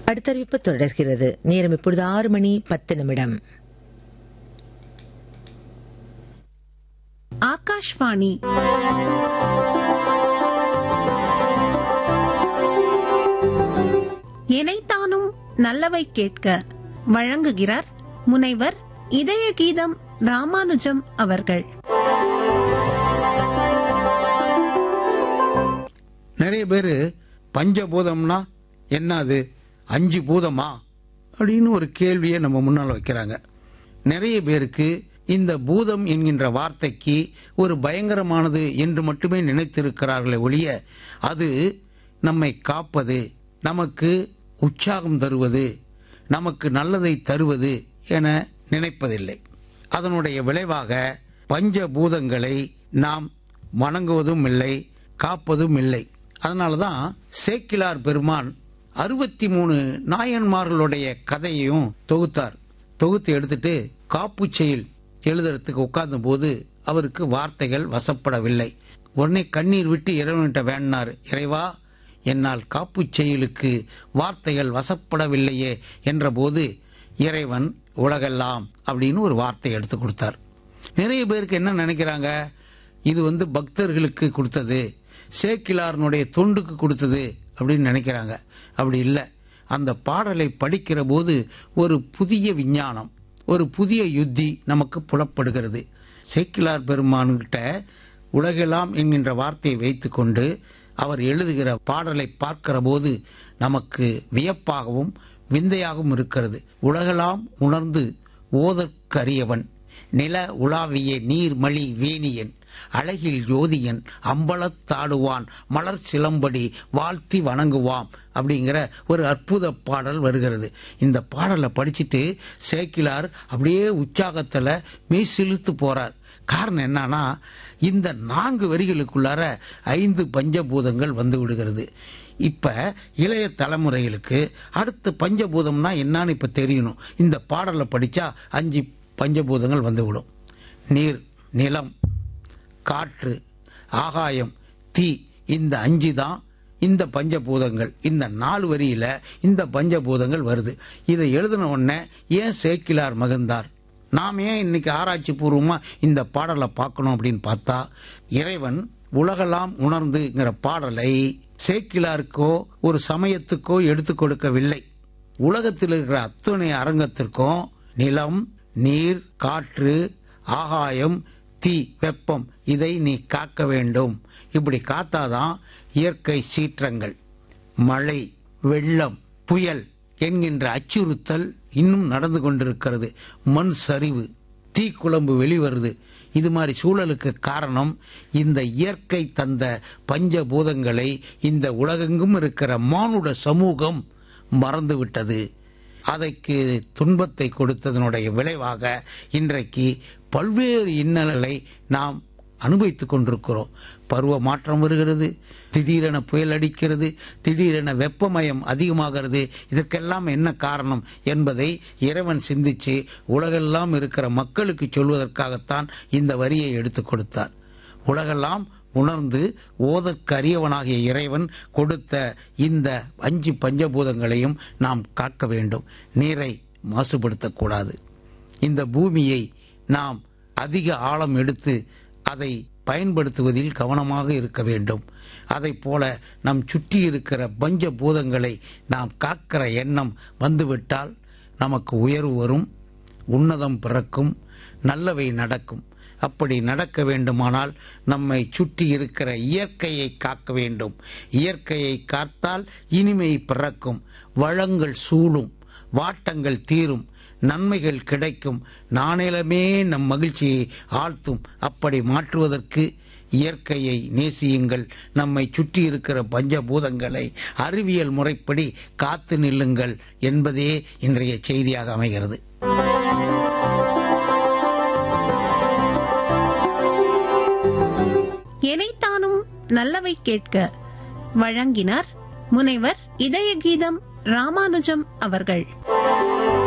அடுத்தறிவிப்பு தொடர்கிறது நேரம் இப்பொழுது ஆறு மணி பத்து நிமிடம் ஆகாஷ்வாணி எனைத்தானும் நல்லவை கேட்க வழங்குகிறார் முனைவர் இதய கீதம் ராமானுஜம் அவர்கள் நிறைய பேர் பஞ்சபூதம்னா என்ன அது அஞ்சு பூதமா அப்படின்னு ஒரு கேள்வியை நம்ம முன்னால் வைக்கிறாங்க நிறைய பேருக்கு இந்த பூதம் என்கின்ற வார்த்தைக்கு ஒரு பயங்கரமானது என்று மட்டுமே நினைத்திருக்கிறார்களே ஒழிய அது நம்மை காப்பது நமக்கு உற்சாகம் தருவது நமக்கு நல்லதை தருவது என நினைப்பதில்லை அதனுடைய விளைவாக பஞ்சபூதங்களை நாம் வணங்குவதும் இல்லை காப்பதும் இல்லை அதனால தான் சேக்கிலார் பெருமான் அறுபத்தி மூணு நாயன்மார்களுடைய கதையையும் தொகுத்தார் தொகுத்து எடுத்துட்டு காப்பு செயல் எழுதுறதுக்கு உட்கார்ந்த போது அவருக்கு வார்த்தைகள் வசப்படவில்லை உடனே கண்ணீர் விட்டு இறைவன்கிட்ட வேண்டினார் இறைவா என்னால் காப்பு செயலுக்கு வார்த்தைகள் வசப்படவில்லையே என்றபோது இறைவன் உலகெல்லாம் அப்படின்னு ஒரு வார்த்தை எடுத்து கொடுத்தார் நிறைய பேருக்கு என்ன நினைக்கிறாங்க இது வந்து பக்தர்களுக்கு கொடுத்தது சேக்கிலாரனுடைய தொண்டுக்கு கொடுத்தது அப்படின்னு நினைக்கிறாங்க அப்படி இல்லை அந்த பாடலை படிக்கிற போது ஒரு புதிய விஞ்ஞானம் ஒரு புதிய யுத்தி நமக்கு புலப்படுகிறது சேக்கிலார் பெருமான்கிட்ட உலகெல்லாம் என்கின்ற வார்த்தையை வைத்துக்கொண்டு அவர் எழுதுகிற பாடலை பார்க்கிற போது நமக்கு வியப்பாகவும் விந்தையாகவும் இருக்கிறது உலகெல்லாம் உணர்ந்து ஓதற்கரியவன் நில உலாவிய நீர்மலி வேணியன் அழகில் ஜோதியன் அம்பலத்தாடுவான் மலர் சிலம்படி வாழ்த்தி வணங்குவாம் அப்படிங்கிற ஒரு அற்புத பாடல் வருகிறது இந்த பாடலை படிச்சுட்டு சேக்கிலார் அப்படியே உற்சாகத்தில் மெய் சிலுத்து போறார் காரணம் என்னன்னா இந்த நான்கு வரிகளுக்குள்ளார ஐந்து பஞ்சபூதங்கள் வந்து விடுகிறது இப்ப இளைய தலைமுறைகளுக்கு அடுத்த பஞ்சபூதம்னா என்னன்னு இப்ப தெரியணும் இந்த பாடலை படிச்சா அஞ்சு பஞ்சபூதங்கள் வந்துவிடும் நீர் நிலம் காற்று ஆகாயம் தீ இந்த அஞ்சு தான் இந்த பஞ்சபூதங்கள் இந்த நாலு வரியில இந்த பஞ்சபூதங்கள் வருது இதை எழுதின உடனே ஏன் சேக்கிலார் மகிழ்ந்தார் நாம் ஏன் இன்னைக்கு ஆராய்ச்சி பூர்வமா இந்த பாடலை பார்க்கணும் அப்படின்னு பார்த்தா இறைவன் உலகெல்லாம் உணர்ந்துங்கிற பாடலை சேக்கிலாருக்கோ ஒரு சமயத்துக்கோ எடுத்து கொடுக்கவில்லை உலகத்தில் இருக்கிற அத்தனை அரங்கத்திற்கும் நிலம் நீர் காற்று ஆகாயம் தீ வெப்பம் இதை நீ காக்க வேண்டும் இப்படி காத்தாதான் இயற்கை சீற்றங்கள் மழை வெள்ளம் புயல் என்கின்ற அச்சுறுத்தல் இன்னும் நடந்து கொண்டிருக்கிறது மண் சரிவு தீக்குழம்பு வெளிவருது இது மாதிரி சூழலுக்கு காரணம் இந்த இயற்கை தந்த பஞ்சபூதங்களை இந்த உலகெங்கும் இருக்கிற மானுட சமூகம் மறந்துவிட்டது அதைக்கு துன்பத்தை கொடுத்ததனுடைய விளைவாக இன்றைக்கு பல்வேறு இன்னல்களை நாம் அனுபவித்துக் கொண்டிருக்கிறோம் பருவ மாற்றம் வருகிறது திடீரென புயல் அடிக்கிறது திடீரென வெப்பமயம் அதிகமாகிறது இதற்கெல்லாம் என்ன காரணம் என்பதை இறைவன் சிந்திச்சு உலகெல்லாம் இருக்கிற மக்களுக்கு சொல்வதற்காகத்தான் இந்த வரியை எடுத்துக் கொடுத்தார் உலகெல்லாம் உணர்ந்து ஓதற்கு அரியவனாகிய இறைவன் கொடுத்த இந்த அஞ்சு பஞ்சபூதங்களையும் நாம் காக்க வேண்டும் நீரை மாசுபடுத்தக்கூடாது இந்த பூமியை நாம் அதிக ஆழம் எடுத்து அதை பயன்படுத்துவதில் கவனமாக இருக்க வேண்டும் அதை போல நம் சுற்றி இருக்கிற பஞ்ச பூதங்களை நாம் காக்கிற எண்ணம் வந்துவிட்டால் நமக்கு உயர்வு வரும் உன்னதம் பிறக்கும் நல்லவை நடக்கும் அப்படி நடக்க வேண்டுமானால் நம்மை சுற்றி இருக்கிற இயற்கையை காக்க வேண்டும் இயற்கையை காத்தால் இனிமை பிறக்கும் வளங்கள் சூழும் வாட்டங்கள் தீரும் நன்மைகள் கிடைக்கும் நாணயமே நம் மகிழ்ச்சியை ஆழ்த்தும் அப்படி மாற்றுவதற்கு இயற்கையை நேசியுங்கள் நம்மை சுற்றி இருக்கிற பஞ்சபூதங்களை அறிவியல் முறைப்படி காத்து நில்லுங்கள் என்பதே இன்றைய செய்தியாக அமைகிறது எனைத்தானும் நல்லவை கேட்க வழங்கினார் முனைவர் இதய கீதம் ராமானுஜம் அவர்கள்